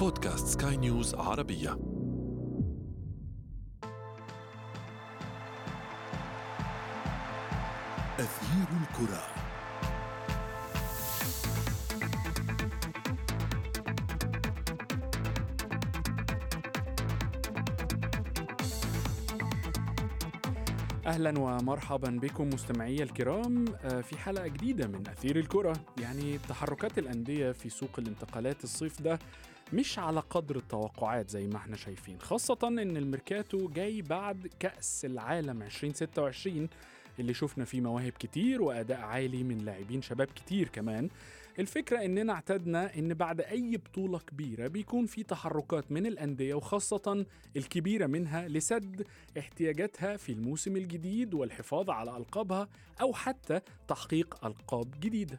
بودكاست سكاي نيوز عربية أثير الكره اهلا ومرحبا بكم مستمعي الكرام آه، في حلقه جديده من اثير الكره يعني تحركات الانديه في سوق الانتقالات الصيف ده مش على قدر التوقعات زي ما احنا شايفين خاصه ان الميركاتو جاي بعد كاس العالم 2026 اللي شفنا فيه مواهب كتير وأداء عالي من لاعبين شباب كتير كمان الفكرة إننا اعتدنا إن بعد أي بطولة كبيرة بيكون في تحركات من الأندية وخاصة الكبيرة منها لسد احتياجاتها في الموسم الجديد والحفاظ على ألقابها أو حتى تحقيق ألقاب جديدة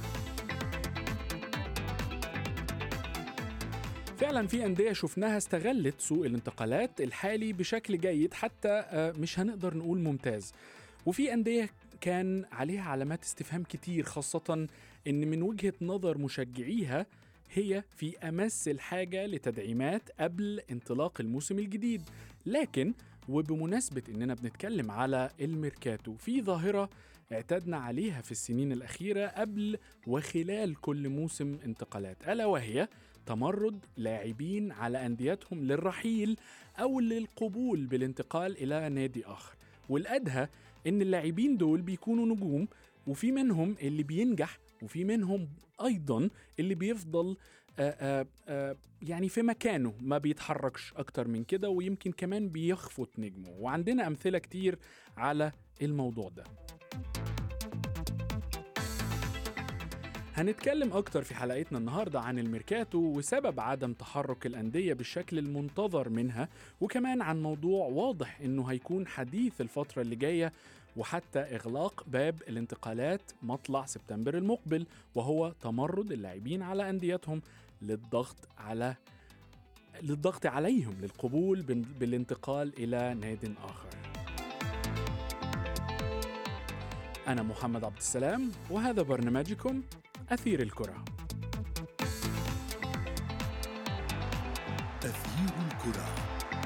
فعلا في أندية شفناها استغلت سوق الانتقالات الحالي بشكل جيد حتى آه، مش هنقدر نقول ممتاز وفي أندية كان عليها علامات استفهام كتير خاصة إن من وجهة نظر مشجعيها هي في أمس الحاجة لتدعيمات قبل انطلاق الموسم الجديد لكن وبمناسبة إننا بنتكلم على الميركاتو في ظاهرة اعتدنا عليها في السنين الأخيرة قبل وخلال كل موسم انتقالات ألا وهي تمرد لاعبين على أنديتهم للرحيل أو للقبول بالانتقال إلى نادي آخر والأدهى إن اللاعبين دول بيكونوا نجوم وفي منهم اللي بينجح وفي منهم ايضا اللي بيفضل آآ آآ آآ يعني في مكانه ما بيتحركش اكتر من كده ويمكن كمان بيخفت نجمه وعندنا امثله كتير على الموضوع ده هنتكلم أكتر في حلقتنا النهاردة عن الميركاتو وسبب عدم تحرك الأندية بالشكل المنتظر منها وكمان عن موضوع واضح إنه هيكون حديث الفترة اللي جاية وحتى إغلاق باب الانتقالات مطلع سبتمبر المقبل وهو تمرد اللاعبين على أنديتهم للضغط على للضغط عليهم للقبول بالانتقال إلى ناد آخر أنا محمد عبد السلام وهذا برنامجكم أثير الكرة أثير الكره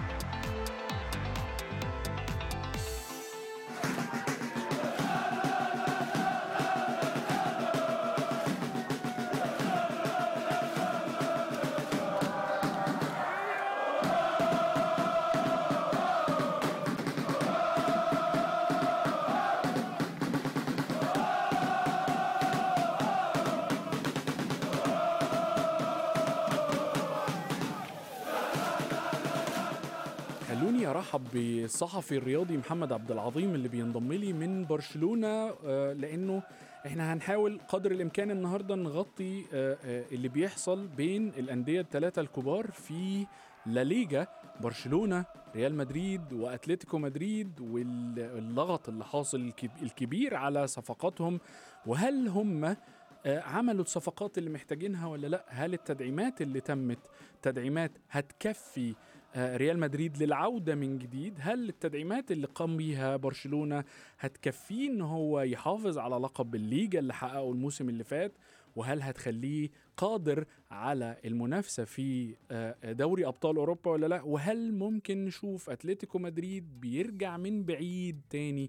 ارحب بالصحفي الرياضي محمد عبد العظيم اللي بينضم لي من برشلونه آه، لانه احنا هنحاول قدر الامكان النهارده نغطي آه، آه، اللي بيحصل بين الانديه الثلاثه الكبار في لا ليجا برشلونه ريال مدريد واتلتيكو مدريد واللغط اللي حاصل الكبير على صفقاتهم وهل هم عملوا الصفقات اللي محتاجينها ولا لا هل التدعيمات اللي تمت تدعيمات هتكفي آه، ريال مدريد للعودة من جديد هل التدعيمات اللي قام بيها برشلونة هتكفيه ان هو يحافظ على لقب الليجا اللي حققه الموسم اللي فات وهل هتخليه قادر على المنافسة في آه، دوري أبطال أوروبا ولا لا وهل ممكن نشوف أتلتيكو مدريد بيرجع من بعيد تاني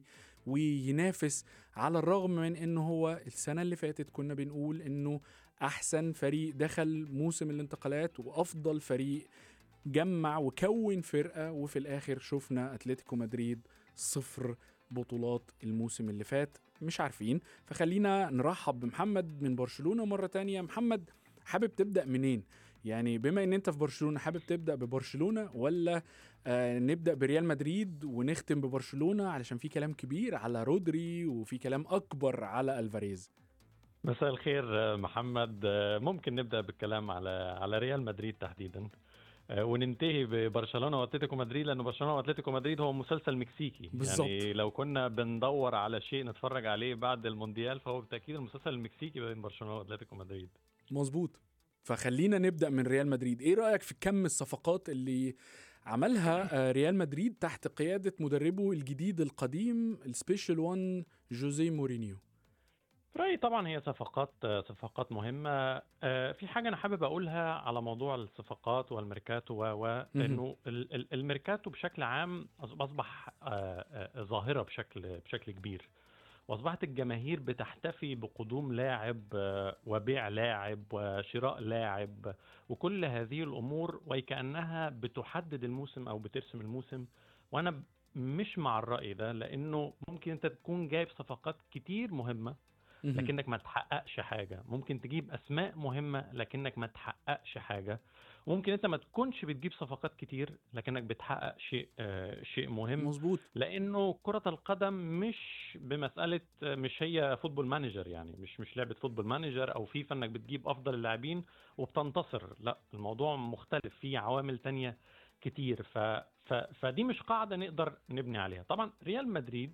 وينافس على الرغم من انه هو السنة اللي فاتت كنا بنقول انه احسن فريق دخل موسم الانتقالات وافضل فريق جمع وكون فرقة وفي الآخر شفنا أتلتيكو مدريد صفر بطولات الموسم اللي فات مش عارفين فخلينا نرحب بمحمد من برشلونة مرة تانية محمد حابب تبدأ منين؟ يعني بما ان انت في برشلونه حابب تبدا ببرشلونه ولا آه نبدا بريال مدريد ونختم ببرشلونه علشان في كلام كبير على رودري وفي كلام اكبر على الفاريز مساء الخير محمد آه، ممكن نبدا بالكلام على على ريال مدريد تحديدا آه، وننتهي ببرشلونه واتلتيكو مدريد لانه برشلونه واتلتيكو مدريد هو مسلسل مكسيكي بالزبط. يعني لو كنا بندور على شيء نتفرج عليه بعد المونديال فهو بالتاكيد المسلسل المكسيكي بين برشلونه واتلتيكو مدريد مظبوط فخلينا نبدا من ريال مدريد ايه رايك في كم الصفقات اللي عملها آه، ريال مدريد تحت قياده مدربه الجديد القديم السبيشال وان جوزيه مورينيو في رأيي طبعا هي صفقات صفقات مهمة آه، في حاجة أنا حابب أقولها على موضوع الصفقات والميركاتو و و مهم. إنه ال- ال- الميركاتو بشكل عام أص- أصبح آه، آه، ظاهرة بشكل بشكل كبير وأصبحت الجماهير بتحتفي بقدوم لاعب آه، وبيع لاعب وشراء لاعب وكل هذه الأمور وكأنها بتحدد الموسم أو بترسم الموسم وأنا ب- مش مع الرأي ده لأنه ممكن أنت تكون جايب صفقات كتير مهمة مهم. لكنك ما تحققش حاجة ممكن تجيب أسماء مهمة لكنك ما تحققش حاجة وممكن أنت ما تكونش بتجيب صفقات كتير لكنك بتحقق شيء آه شيء مهم مظبوط لأنه كرة القدم مش بمسألة آه، مش هي فوتبول مانجر يعني مش مش لعبة فوتبول مانجر أو فيفا إنك بتجيب أفضل اللاعبين وبتنتصر لا الموضوع مختلف فيه عوامل تانية كتير ف ف فدي مش قاعدة نقدر نبني عليها طبعا ريال مدريد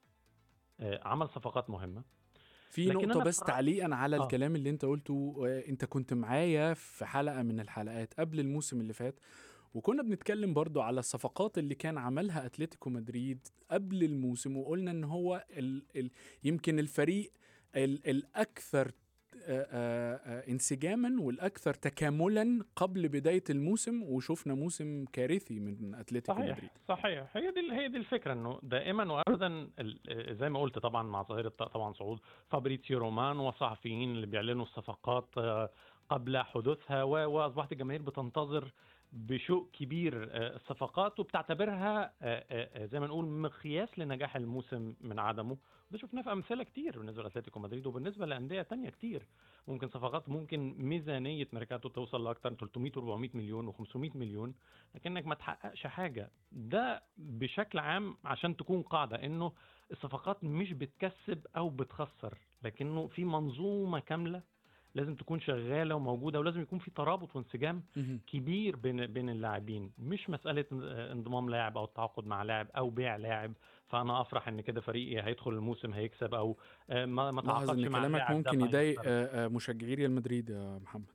آه، عمل صفقات مهمة في لكن نقطة أنا بس في رأيي- تعليقا على آه. الكلام اللي انت قلته آه، انت كنت معايا في حلقة من الحلقات قبل الموسم اللي فات وكنا بنتكلم برضو على الصفقات اللي كان عملها اتلتيكو مدريد قبل الموسم وقلنا ان هو ال ال يمكن الفريق ال الاكثر آه، آه، آه، انسجاما والاكثر تكاملا قبل بداية الموسم وشفنا موسم كارثي من اتلتيكو صحيح مدريد صحيح هي دي هي دي الفكره انه دائما وابدا ال- زي ما قلت طبعا مع ظاهره طبعا صعود فابريتسيو رومان وصحفيين اللي بيعلنوا الصفقات آه، قبل حدوثها و- واصبحت الجماهير بتنتظر بشوق كبير آه، الصفقات وبتعتبرها آه، آه، زي ما نقول مقياس لنجاح الموسم من عدمه ده شفناه في امثله كتير بالنسبه لاتلتيكو مدريد وبالنسبه لانديه تانية كتير ممكن صفقات ممكن ميزانيه ميركاتو توصل لاكثر من 300 و400 مليون و500 مليون لكنك ما تحققش حاجه ده بشكل عام عشان تكون قاعده انه الصفقات مش بتكسب او بتخسر لكنه في منظومه كامله لازم تكون شغاله وموجوده ولازم يكون في ترابط وانسجام مهم. كبير بين بين اللاعبين مش مساله انضمام لاعب او التعاقد مع لاعب او بيع لاعب فانا افرح ان كده فريقي هيدخل الموسم هيكسب او آه، ما ما لاحظ تعاقدش ان مع كلامك اللاعب ده ممكن يضايق فهيخسر. آه، آه، مشجعي ريال مدريد يا محمد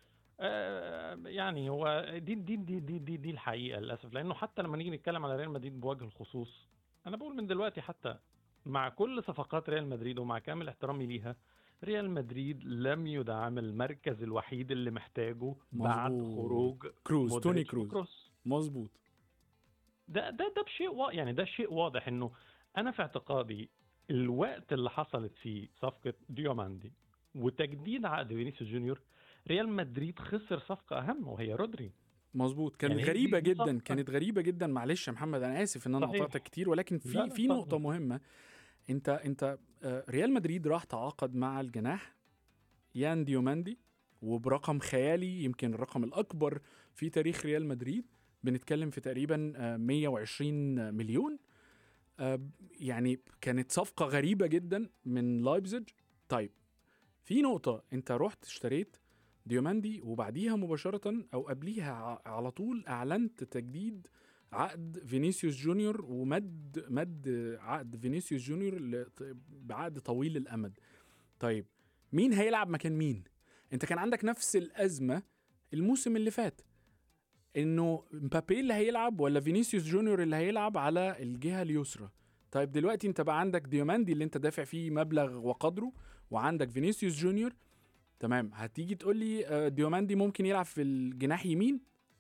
آه، يعني هو دي دي دي دي دي, دي الحقيقه للاسف لانه حتى لما نيجي نتكلم على ريال مدريد بوجه الخصوص انا بقول من دلوقتي حتى مع كل صفقات ريال مدريد ومع كامل احترامي ليها ريال مدريد لم يدعم المركز الوحيد اللي محتاجه بعد مظبوط. خروج كروز توني مودريتش كروز وكروس. مظبوط ده ده ده بشيء وا... يعني ده شيء واضح انه انا في اعتقادي الوقت اللي حصلت فيه صفقه ديوماندي وتجديد عقد فينيسيوس جونيور ريال مدريد خسر صفقه اهم وهي رودري مظبوط كانت يعني هي دي- غريبه دي جدا صفقة. كانت غريبه جدا معلش يا محمد انا اسف ان انا صحيح. قطعتك كتير ولكن في لا، لا، في اتفضل. نقطه مهمه انت انت آه، ريال مدريد راح تعاقد مع الجناح يان ديوماندي وبرقم خيالي يمكن الرقم الاكبر في تاريخ ريال مدريد بنتكلم في تقريبا آه، 120 مليون آه، يعني كانت صفقه غريبه جدا من لايبزيج طيب في نقطه انت رحت اشتريت ديوماندي وبعديها مباشرة أو قبليها ع- على طول أعلنت تجديد عقد فينيسيوس جونيور ومد مد عقد فينيسيوس جونيور ل- بعقد طويل الأمد طيب مين هيلعب مكان مين انت كان عندك نفس الأزمة الموسم اللي فات انه مبابي اللي هيلعب ولا فينيسيوس جونيور اللي هيلعب على الجهة اليسرى طيب دلوقتي انت بقى عندك ديوماندي اللي انت دافع فيه مبلغ وقدره وعندك فينيسيوس جونيور تمام هتيجي تقول لي آه، ديوماندي ممكن يلعب في الجناح يمين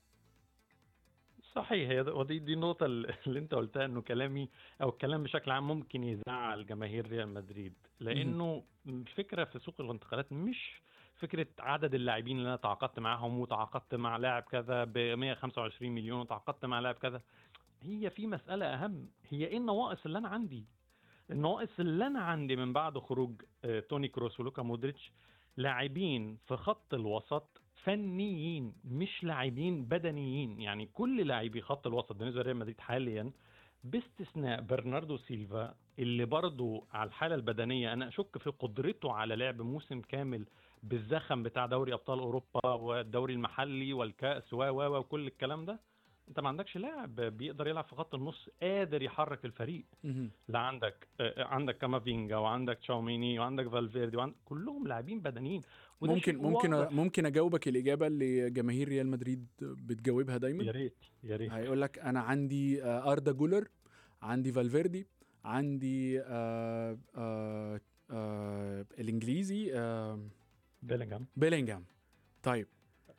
صحيح هي ده- ودي دي النقطة اللي انت قلتها انه كلامي او الكلام بشكل عام ممكن يزعل جماهير ريال مدريد لانه الفكرة في سوق الانتقالات مش فكرة عدد اللاعبين اللي انا تعاقدت معاهم وتعاقدت مع لاعب كذا ب 125 مليون وتعاقدت مع لاعب كذا هي في مسألة اهم هي ايه النواقص اللي انا عندي النواقص اللي انا عندي من بعد خروج آه، توني كروس ولوكا مودريتش لاعبين في خط الوسط فنيين مش لاعبين بدنيين يعني كل لاعبي خط الوسط بالنسبه لريال مدريد حاليا باستثناء برناردو سيلفا اللي برضه على الحاله البدنيه انا اشك في قدرته على لعب موسم كامل بالزخم بتاع دوري ابطال اوروبا والدوري المحلي والكاس و و وكل الكلام ده انت ما عندكش لاعب بيقدر يلعب في خط النص قادر يحرك الفريق مهم. لا عندك آه، عندك كامافينجا وعندك تشاوميني وعندك فالفيردي وعندك كلهم لاعبين بدنيين وده ممكن شيء ممكن واضح. ممكن اجاوبك الاجابه اللي جماهير ريال مدريد بتجاوبها يا دايما ريت يا ريت هيقول لك انا عندي آه، اردا جولر عندي فالفيردي عندي آه، آه، آه الانجليزي آه بيلينغهام بيلينغهام طيب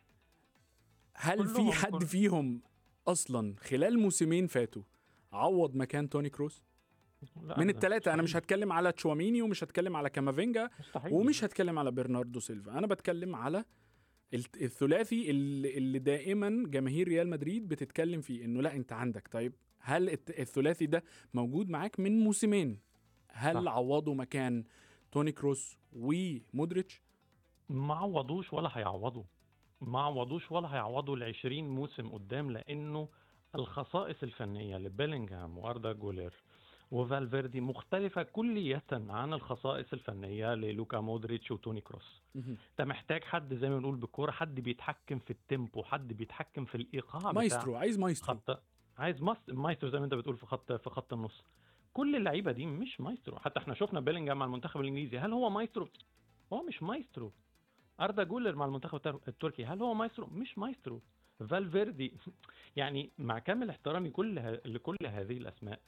هل في كلهم- حد كل- فيهم اصلا خلال موسمين فاتوا عوض مكان توني كروس لا، من ده الثلاثه انا مش مستحيل. هتكلم على تشواميني ومش هتكلم على كامافينجا مستحيل ومش هتكلم على برناردو سيلفا انا بتكلم على الت- الثلاثي اللي, اللي دائما جماهير ريال مدريد بتتكلم فيه انه لا انت عندك طيب هل الت- الثلاثي ده موجود معاك من موسمين هل صح. عوضوا مكان توني كروس ومودريتش ما عوضوش ولا هيعوضوا ما عوضوش ولا هيعوضوا ال 20 موسم قدام لانه الخصائص الفنيه لبيلينغهام واردا جولير وفالفيردي مختلفه كليا عن الخصائص الفنيه للوكا مودريتش وتوني كروس انت محتاج حد زي ما بنقول بالكوره حد بيتحكم في التيمبو حد بيتحكم في الايقاع بتاع مايسترو عايز مايسترو خط عايز ماست... مايسترو زي ما انت بتقول في خط في خط النص كل اللعيبه دي مش مايسترو حتى احنا شفنا بيلينجهام مع المنتخب الانجليزي هل هو مايسترو هو مش مايسترو اردا جولر مع المنتخب التر- التركي هل هو مايسترو مش مايسترو فالفيردي يعني مع كامل احترامي كل ه... لكل هذه الاسماء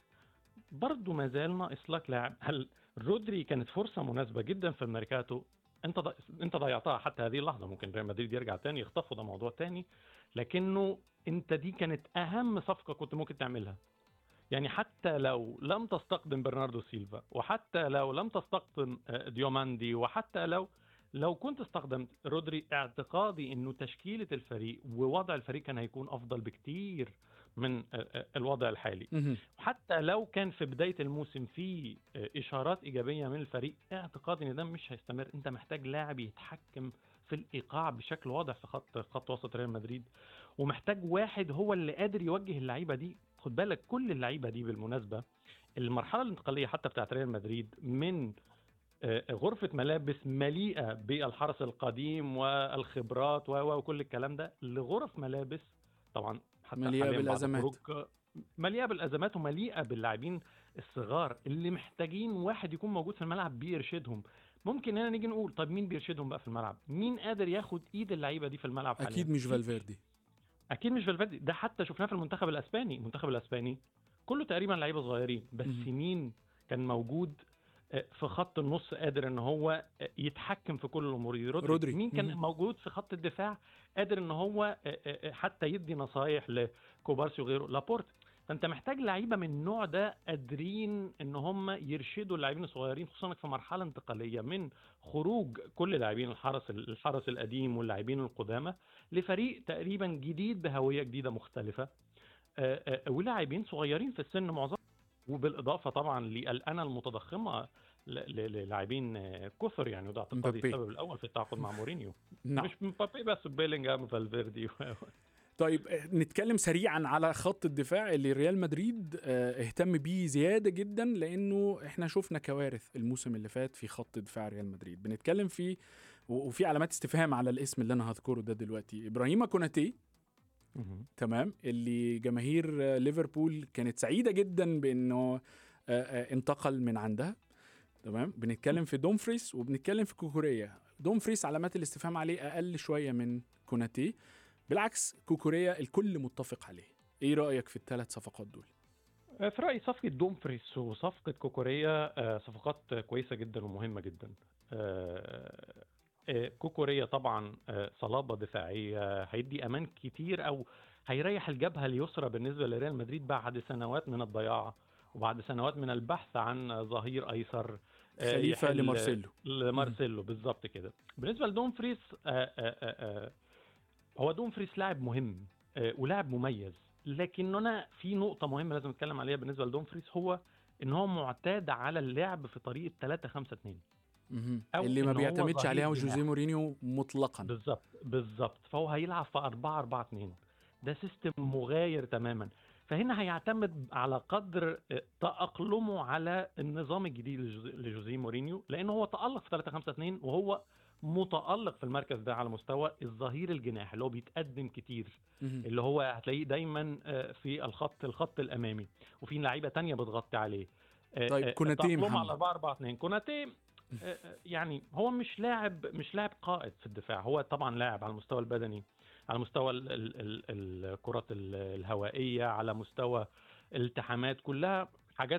برضه ما زال ناقص لك لاعب هل رودري كانت فرصه مناسبه جدا في الميركاتو انت ض... انت ضيعتها حتى هذه اللحظه ممكن ريال مدريد يرجع تاني يخطفه ده موضوع تاني لكنه انت دي كانت اهم صفقه كنت ممكن تعملها يعني حتى لو لم تستقدم برناردو سيلفا وحتى لو لم تستقدم آه، ديوماندي وحتى لو لو كنت استخدمت رودري اعتقادي انه تشكيله الفريق ووضع الفريق كان هيكون افضل بكتير من آه، آه، الوضع الحالي مهم. حتى لو كان في بدايه الموسم في آه، اشارات ايجابيه من الفريق اعتقادي ان ده مش هيستمر انت محتاج لاعب يتحكم في الايقاع بشكل واضح في خط خط وسط ريال مدريد ومحتاج واحد هو اللي قادر يوجه اللعيبه دي خد بالك كل اللعيبه دي بالمناسبه المرحله الانتقاليه حتى بتاعت ريال مدريد من آه، غرفة ملابس مليئة بالحرس القديم والخبرات و- و- وكل الكلام ده لغرف ملابس طبعا حتى مليئة حالياً بعد بالأزمات. خروج- مليئة بالأزمات ومليئة باللاعبين الصغار اللي محتاجين واحد يكون موجود في الملعب بيرشدهم ممكن هنا نيجي نقول طب مين بيرشدهم بقى في الملعب مين قادر ياخد ايد اللعيبه دي في الملعب حاليا اكيد مش فالفيردي اكيد مش فالفيردي ده حتى شفناه في المنتخب الاسباني المنتخب الاسباني كله تقريبا لعيبه صغيرين بس مهم. مين كان موجود آه، في خط النص قادر ان هو آه، يتحكم في كل الامور دي رودري, رودري. مين كان مهم. موجود في خط الدفاع قادر ان هو آه، آه، آه، حتى يدي نصايح لكوبارسي وغيره لابورت فانت محتاج لعيبه من النوع ده قادرين ان هم يرشدوا اللاعبين الصغيرين خصوصا إنك في مرحله انتقاليه من خروج كل لاعبين الحرس الحرس القديم واللاعبين القدامى لفريق تقريبا جديد بهويه جديده مختلفه آه، آه، ولاعبين صغيرين في السن معظم وبالاضافه طبعا للأنا المتضخمه ل- ل- للاعبين آه، كثر يعني وده اعتقادي مبابي. السبب الاول في التعاقد مع مورينيو نعم مش مبابي بس بيلينجهام فالفيردي طيب آه، نتكلم سريعا على خط الدفاع اللي ريال مدريد آه، اهتم بيه زياده جدا لانه احنا شفنا كوارث الموسم اللي فات في خط دفاع ريال مدريد بنتكلم فيه و- وفي علامات استفهام على الاسم اللي انا هذكره ده دلوقتي ابراهيم كوناتي تمام اللي جماهير آه، ليفربول كانت سعيده جدا بانه آه، آه، انتقل من عندها تمام بنتكلم في دومفريس وبنتكلم في كوكوريا دومفريس علامات الاستفهام عليه اقل شويه من كوناتي بالعكس كوكوريا الكل متفق عليه ايه رايك في الثلاث صفقات دول في رأيي صفقة دومفريس وصفقة كوكوريا آه، صفقات كويسة جدا ومهمة جدا آه، آه، كوكوريا طبعا آه، صلابة دفاعية هيدي أمان كتير أو هيريح الجبهة اليسرى بالنسبة لريال مدريد بعد سنوات من الضياع وبعد سنوات من البحث عن ظهير أيسر آه، خليفه يحل- لمارسيلو لمارسيلو بالظبط كده بالنسبه لدومفريس آه، آه، آه، آه، هو دومفريس لاعب مهم آه، ولاعب مميز لكن انا في نقطه مهمه لازم اتكلم عليها بالنسبه لدومفريس هو ان هو معتاد على اللعب في طريقه 3 5 2 مهم. أو اللي ما إن هو بيعتمدش ظهير عليها جناح. جوزيه مورينيو مطلقا بالظبط بالظبط فهو هيلعب في 4 4 2 ده سيستم مغاير تماما فهنا هيعتمد على قدر آه، تأقلمه على النظام الجديد لجوز- لجوزيه مورينيو لأنه هو تألق في 3 5 2 وهو متألق في المركز ده على مستوى الظهير الجناح اللي هو بيتقدم كتير مهم. اللي هو هتلاقيه دايما آه، في الخط الخط الامامي وفي لعيبه تانية بتغطي عليه آه، طيب، آه، كوناتي تأقلمه محمد. على 4 4 2 كوناتي آه، آه، يعني هو مش لاعب مش لاعب قائد في الدفاع هو طبعا لاعب على المستوى البدني على مستوى ال- ال- ال- الكرات ال- الهوائيه على مستوى الالتحامات كلها حاجات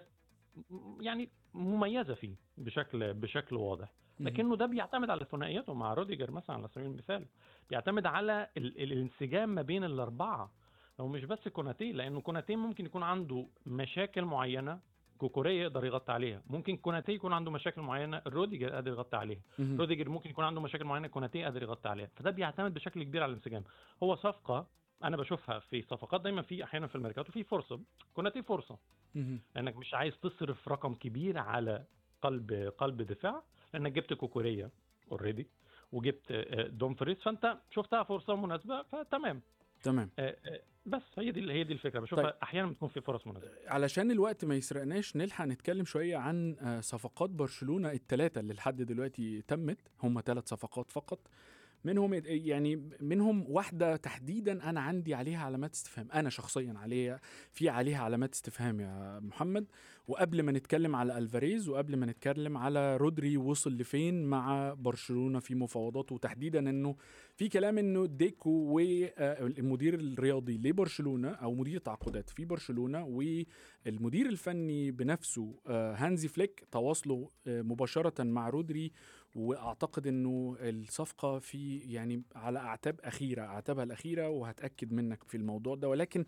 يعني مميزه فيه بشكل بشكل واضح مهم. لكنه ده بيعتمد على ثنائياته مع روديجر مثلا على سبيل المثال بيعتمد على ال- الانسجام ما بين الاربعه هو مش بس كوناتي لانه كوناتي ممكن يكون عنده مشاكل معينه كوكوريا يقدر يغطي عليها ممكن كوناتي يكون عنده مشاكل معينه روديجر قادر يغطي عليها مهم. روديجر ممكن يكون عنده مشاكل معينه كوناتي قادر يغطي عليها فده بيعتمد بشكل كبير على الانسجام هو صفقه انا بشوفها في صفقات دايما في احيانا في الميركاتو في فرصه كوناتي فرصه مهم. لانك مش عايز تصرف رقم كبير على قلب قلب دفاع لانك جبت كوكوريا اوريدي وجبت آه، دومفريز فانت شفتها فرصه مناسبه فتمام تمام آه، آه، بس هي دي هي دي الفكره بشوفها طيب. احيانا بتكون في فرص مناسبه علشان الوقت ما يسرقناش نلحق نتكلم شويه عن آه، صفقات برشلونه الثلاثه اللي لحد دلوقتي تمت هم ثلاث صفقات فقط منهم يعني منهم واحده تحديدا انا عندي عليها علامات استفهام انا شخصيا عليها في عليها علامات استفهام يا محمد وقبل ما نتكلم على الفاريز وقبل ما نتكلم على رودري وصل لفين مع برشلونه في مفاوضاته وتحديدا انه في كلام انه ديكو والمدير الرياضي لبرشلونه او مدير التعاقدات في برشلونه والمدير الفني بنفسه آه، هانزي فليك تواصلوا آه، مباشره مع رودري واعتقد انه الصفقه في يعني على اعتاب اخيره اعتابها الاخيره وهتاكد منك في الموضوع ده ولكن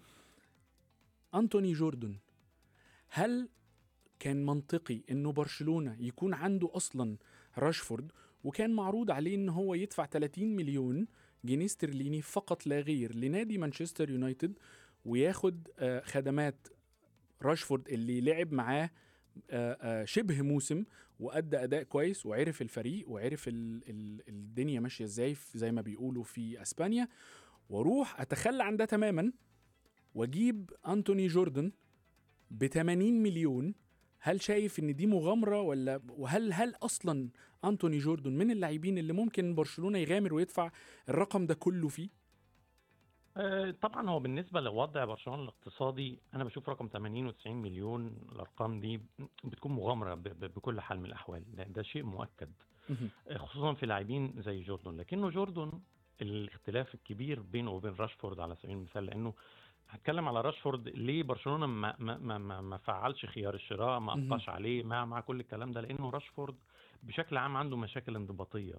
انتوني جوردن هل كان منطقي انه برشلونه يكون عنده اصلا راشفورد وكان معروض عليه ان هو يدفع 30 مليون جنيه استرليني فقط لا غير لنادي مانشستر يونايتد وياخد آه، خدمات راشفورد اللي لعب معاه آه، آه، شبه موسم وادى اداء كويس وعرف الفريق وعرف ال ال الدنيا ماشيه ازاي في- زي ما بيقولوا في اسبانيا واروح اتخلى عن ده تماما واجيب انتوني جوردن ب 80 مليون هل شايف ان دي مغامره ولا وهل هل اصلا انتوني جوردن من اللاعبين اللي ممكن برشلونه يغامر ويدفع الرقم ده كله فيه آه، طبعا هو بالنسبه لوضع برشلونه الاقتصادي انا بشوف رقم 80 و90 مليون الارقام دي بتكون مغامره ب- ب- بكل حال من الاحوال ده, ده شيء مؤكد مهم. خصوصا في لاعبين زي جوردن لكنه جوردن الاختلاف الكبير بينه وبين راشفورد على سبيل المثال لانه هتكلم على راشفورد ليه برشلونه ما ما ما ما, ما فعلش خيار الشراء ما مهم. ابقاش عليه مع مع كل الكلام ده لانه راشفورد بشكل عام عنده مشاكل انضباطيه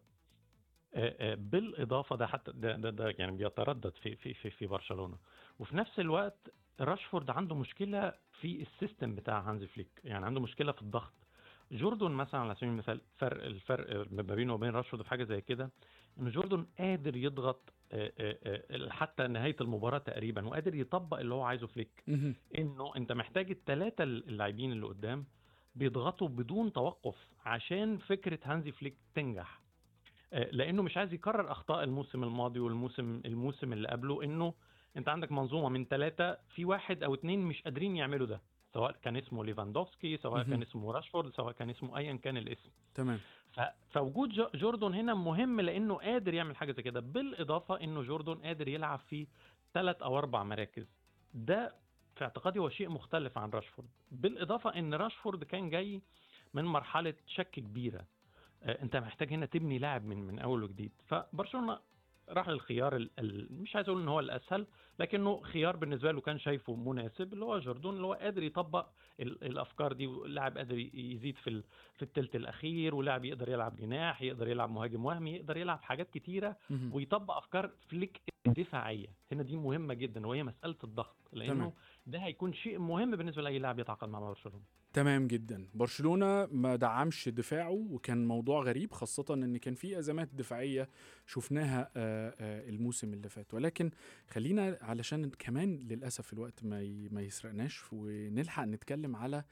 آه، آه، بالاضافه ده حتى ده, ده, ده يعني بيتردد في في في في برشلونه وفي نفس الوقت راشفورد عنده مشكله في السيستم بتاع هانزي فليك يعني عنده مشكله في الضغط جوردن مثلا على سبيل المثال فرق الفرق ما بينه وبين راشفورد في حاجه زي كده ان جوردن قادر يضغط آه، آه، آه، حتى نهايه المباراه تقريبا وقادر يطبق اللي هو عايزه فليك مهم. انه انت محتاج الثلاثه اللاعبين اللي قدام بيضغطوا بدون توقف عشان فكره هانزي فليك تنجح آه، لانه مش عايز يكرر اخطاء الموسم الماضي والموسم الموسم اللي قبله انه انت عندك منظومه من ثلاثه في واحد او اثنين مش قادرين يعملوا ده سواء كان اسمه ليفاندوفسكي سواء مهم. كان اسمه راشفورد سواء كان اسمه ايا كان الاسم تمام ف- فوجود جو- جوردن هنا مهم لانه قادر يعمل حاجه زي كده بالاضافه انه جوردن قادر يلعب في ثلاث او اربع مراكز ده في اعتقادي هو شيء مختلف عن راشفورد بالاضافه ان راشفورد كان جاي من مرحله شك كبيره آه، انت محتاج هنا تبني لاعب من من اول وجديد فبرشلونه راح للخيار ال... ال... مش عايز اقول ان هو الاسهل لكنه خيار بالنسبه له كان شايفه مناسب اللي هو جوردون اللي هو قادر يطبق ال... الافكار دي واللاعب قادر ي- يزيد في ال... في الثلث الاخير ولاعب يقدر يلعب جناح يقدر يلعب مهاجم وهمي يقدر يلعب حاجات كتيره مهم. ويطبق افكار فليك دفاعيه هنا دي مهمه جدا وهي مساله الضغط تمام. لانه ده هيكون شيء مهم بالنسبه لاي لاعب يتعاقد مع برشلونه تمام جدا برشلونة ما دعمش دفاعه وكان موضوع غريب خاصة ان كان في ازمات دفاعية شفناها آه، آه، الموسم اللي فات ولكن خلينا علشان كمان للأسف الوقت ما ي- ما يسرقناش ونلحق نتكلم على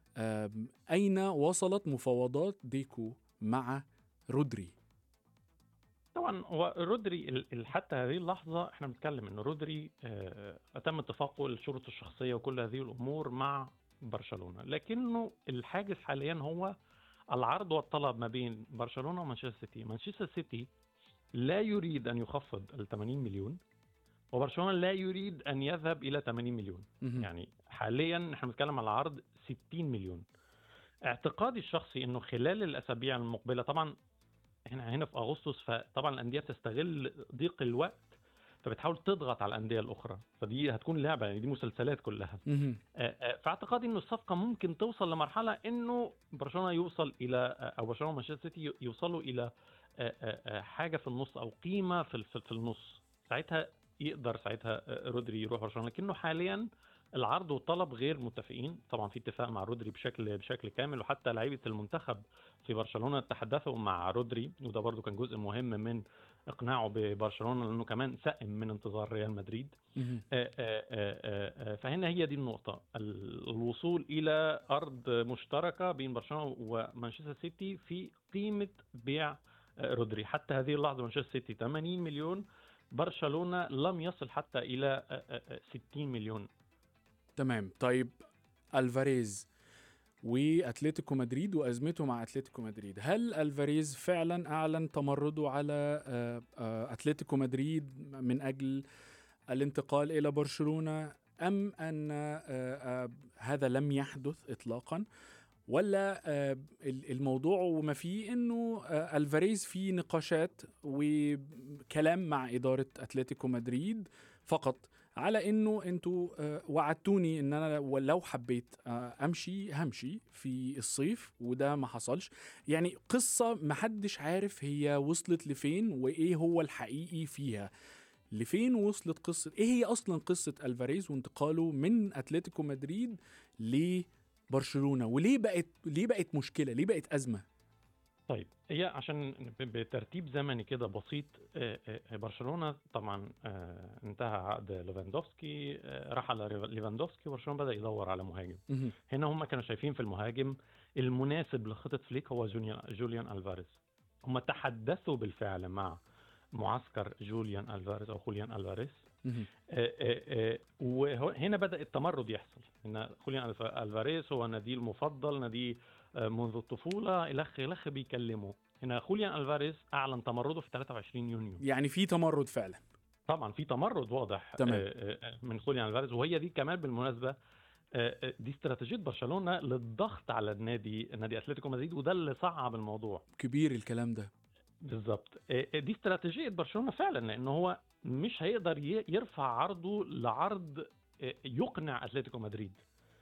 آم، اين وصلت مفاوضات ديكو مع رودري طبعا هو رودري ال- ال- حتى هذه اللحظه احنا بنتكلم ان رودري آه، تم اتفاقه الشروط الشخصيه وكل هذه الامور مع برشلونه لكنه الحاجز حاليا هو العرض والطلب ما بين برشلونه ومانشستر سيتي مانشستر سيتي لا يريد ان يخفض ال 80 مليون وبرشلونه لا يريد ان يذهب الى 80 مليون مهم. يعني حاليا احنا بنتكلم على عرض 60 مليون اعتقادي الشخصي انه خلال الاسابيع المقبله طبعا احنا هنا في اغسطس فطبعا الانديه تستغل ضيق الوقت فبتحاول تضغط على الانديه الاخرى فدي هتكون لعبه يعني دي مسلسلات كلها مهم. آه، آه، فاعتقادي انه الصفقه ممكن توصل لمرحله انه برشلونه يوصل الى آه، او برشلونه ومانشستر سيتي يوصلوا الى آه، آه، آه، حاجه في النص او قيمه في في في النص ساعتها يقدر ساعتها آه، رودري يروح برشلونه لكنه حاليا العرض والطلب غير متفقين طبعا في اتفاق مع رودري بشكل بشكل كامل وحتى لعيبه المنتخب في برشلونه تحدثوا مع رودري وده برضو كان جزء مهم من اقناعه ببرشلونه لانه كمان سئم من انتظار ريال مدريد مهم. آه، آه، آه، آه، فهنا هي دي النقطة ال- الوصول إلى أرض مشتركة بين برشلونة ومانشستر سيتي في قيمة بيع آه، رودري حتى هذه اللحظة مانشستر سيتي 80 مليون برشلونة لم يصل حتى إلى آه، آه، آه، 60 مليون تمام طيب الفاريز واتلتيكو مدريد وازمته مع اتلتيكو مدريد هل الفاريز فعلا اعلن تمرده على آه، آه، اتلتيكو مدريد من اجل الانتقال الى برشلونه ام ان آه، آه، هذا لم يحدث اطلاقا ولا آه، ال- الموضوع وما فيه انه آه، الفاريز في نقاشات وكلام مع اداره اتلتيكو مدريد فقط على انه انتوا آه، وعدتوني ان انا لو حبيت آه، امشي همشي في الصيف وده ما حصلش يعني قصه محدش عارف هي وصلت لفين وايه هو الحقيقي فيها لفين وصلت قصه ايه هي اصلا قصه الفاريز وانتقاله من اتلتيكو مدريد لبرشلونه وليه بقت ليه بقت مشكله ليه بقت ازمه طيب هي عشان ب- بترتيب زمني كده بسيط آه، آه، برشلونة طبعا آه، انتهى عقد ليفاندوفسكي آه، رحل ليفاندوفسكي وبرشلونة بدأ يدور على مهاجم مهم. هنا هم كانوا شايفين في المهاجم المناسب لخطة فليك هو جوليان جوليان الفاريز هم تحدثوا بالفعل مع معسكر جوليان الفاريز او خوليان الفاريز مهم. آه، آه، آه، وهنا بدا التمرد يحصل ان خوليان الف- الفاريز هو نادي المفضل نادي آه، منذ الطفوله الخ الخ بيكلمه هنا خوليان الفاريز اعلن تمرده في 23 يونيو يعني في تمرد فعلا طبعا في تمرد واضح تمام. آه، آه، من خوليان الفاريز وهي دي كمان بالمناسبه آه، آه، دي استراتيجيه برشلونه للضغط على النادي نادي اتلتيكو مدريد وده اللي صعب الموضوع كبير الكلام ده بالظبط آه، آه، دي استراتيجيه برشلونه فعلا لان هو مش هيقدر ي- يرفع عرضه لعرض آه، يقنع اتلتيكو مدريد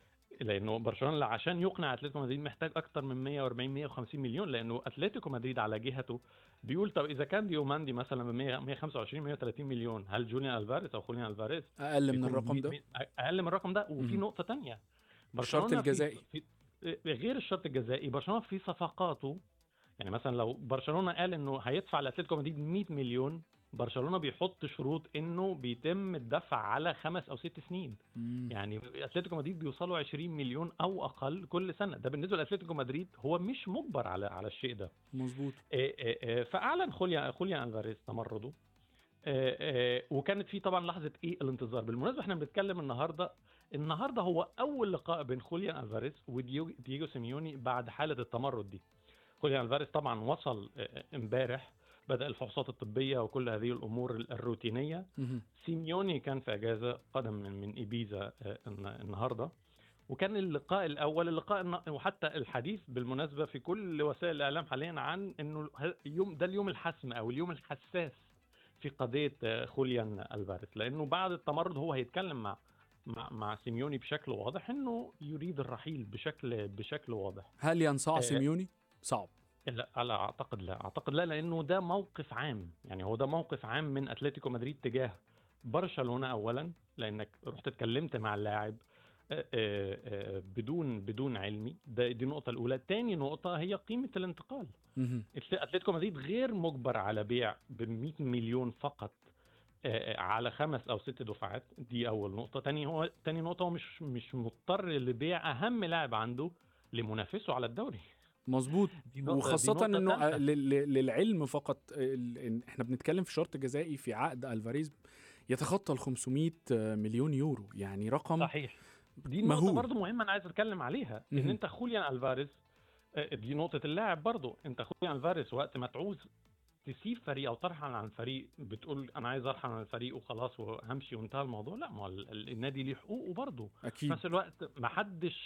لانه برشلونه عشان يقنع اتلتيكو مدريد محتاج اكتر من 140 150 مليون لانه اتلتيكو مدريد على جهته بيقول طب اذا كان ديوماندي مثلا ب 100 125 130 مليون هل جوليان الفاريز او خوليان الفاريز اقل من بيكون الرقم مي- ده مي- اقل من الرقم ده وفي مهم. نقطه تانية الشرط برشلونة في- الجزائي. في غير الشرط الجزائي برشلونه في صفقاته يعني مثلا لو برشلونه قال انه هيدفع لاتلتيكو مدريد 100 مليون برشلونه بيحط شروط انه بيتم الدفع على خمس او ست سنين مم. يعني اتلتيكو مدريد بيوصلوا 20 مليون او اقل كل سنه ده بالنسبه لاتلتيكو مدريد هو مش مجبر على على الشيء ده مظبوط آه، آه، آه، فاعلن خوليا خوليا الفاريز تمرده آه، آه، وكانت في طبعا لحظه ايه الانتظار بالمناسبه احنا بنتكلم النهارده النهارده هو اول لقاء بين خوليان الفاريز ودييجو سيميوني بعد حاله التمرد دي خوليان الفاريز طبعا وصل آه، آه، امبارح بدا الفحوصات الطبيه وكل هذه الامور الروتينيه مهم. سيميوني كان في اجازه قدم من من ايبيزا آه، الن- النهارده وكان اللقاء الاول اللقاء الن- وحتى الحديث بالمناسبه في كل وسائل الاعلام حاليا عن انه ه- اليوم ده اليوم الحسم او اليوم الحساس في قضيه آه، خوليان الفاريز لانه بعد التمرد هو هيتكلم مع مع مع سيميوني بشكل واضح انه يريد الرحيل بشكل بشكل واضح هل ينصاع آه، سيميوني صعب لا لا اعتقد لا اعتقد لا لانه ده موقف عام يعني هو ده موقف عام من اتلتيكو مدريد تجاه برشلونه اولا لانك رحت اتكلمت مع اللاعب آه، آه، آه، بدون بدون علمي ده دي النقطه الاولى تاني نقطه هي قيمه الانتقال مهم. أتل- اتلتيكو مدريد غير مجبر على بيع ب 100 مليون فقط آه، آه، على خمس او ست دفعات دي اول نقطه تاني هو تاني نقطه هو مش مش مضطر لبيع اهم لاعب عنده لمنافسه على الدوري مليون دي نقطة- دي وخاصة نقطة انه تالتة. ل- ل- للعلم فقط ال- إن احنا بنتكلم في شرط جزائي في عقد الفاريز يتخطى ال 500 مليون يورو يعني رقم صحيح دي مهول. نقطة برضه مهمة أنا عايز أتكلم عليها إن مهم. أنت خوليان ألفاريز آه، دي نقطة اللاعب برضه أنت خوليان ألفاريز وقت ما تعوز تسيب فريق أو ترحل عن الفريق بتقول أنا عايز أرحل عن الفريق وخلاص وهمشي وانتهى الموضوع لا ما هو ال- ال- النادي ليه حقوقه برضه في اكيد نفس الوقت ما حدش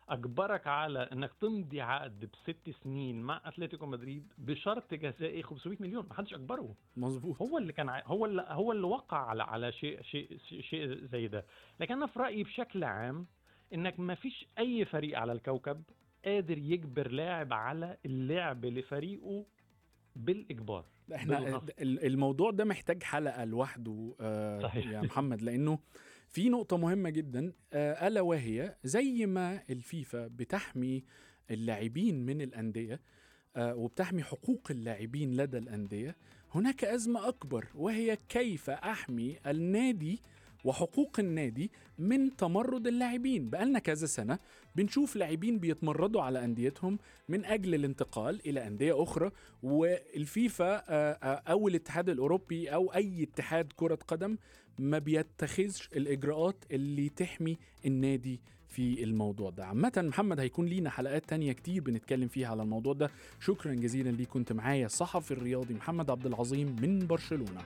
اجبرك على انك تمضي عقد بست سنين مع اتلتيكو مدريد بشرط جزائي 500 مليون ما حدش اجبره مظبوط هو اللي كان ع- هو اللي هو اللي وقع على على شيء شيء شيء زي ده لكن انا في رايي بشكل عام انك ما فيش اي فريق على الكوكب قادر يجبر لاعب على اللعب لفريقه بالاجبار احنا بالغصب. ال- الموضوع ده محتاج حلقه لوحده آه صحيح. يا محمد لانه في نقطه مهمه جدا آه الا وهي زي ما الفيفا بتحمي اللاعبين من الانديه آه وبتحمي حقوق اللاعبين لدى الانديه هناك ازمه اكبر وهي كيف احمي النادي وحقوق النادي من تمرد اللاعبين بقالنا كذا سنه بنشوف لاعبين بيتمردوا على انديتهم من اجل الانتقال الى انديه اخرى والفيفا آه، آه، او الاتحاد الاوروبي او اي اتحاد كره قدم ما بيتخذش الاجراءات اللي تحمي النادي في الموضوع ده عامة محمد هيكون لينا حلقات تانية كتير بنتكلم فيها على الموضوع ده شكرا جزيلا ليك كنت معايا الصحفي الرياضي محمد عبد العظيم من برشلونة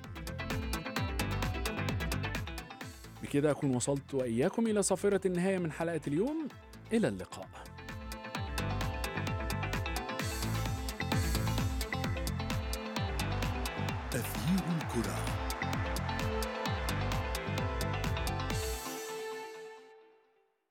بكده أكون وصلت وإياكم إلى صافرة النهاية من حلقة اليوم إلى اللقاء تغيير الكرة